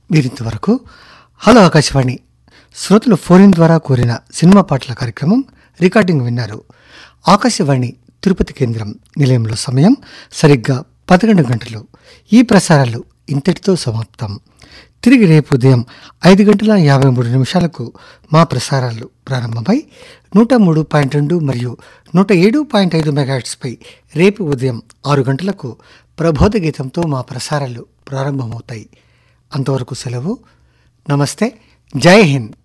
మీరింతవరకు హలో ఆకాశవాణి శ్రోతలు ఫోన్ ద్వారా కోరిన సినిమా పాటల కార్యక్రమం రికార్డింగ్ విన్నారు ఆకాశవాణి తిరుపతి కేంద్రం నిలయంలో సమయం సరిగ్గా పదకొండు గంటలు ఈ ప్రసారాలు ఇంతటితో సమాప్తం తిరిగి రేపు ఉదయం ఐదు గంటల యాభై మూడు నిమిషాలకు మా ప్రసారాలు ప్రారంభమై నూట మూడు పాయింట్ రెండు మరియు నూట ఏడు పాయింట్ ఐదు మెగాహెట్స్పై రేపు ఉదయం ఆరు గంటలకు ప్రబోధ గీతంతో మా ప్రసారాలు ప్రారంభమవుతాయి అంతవరకు సెలవు నమస్తే జై హింద్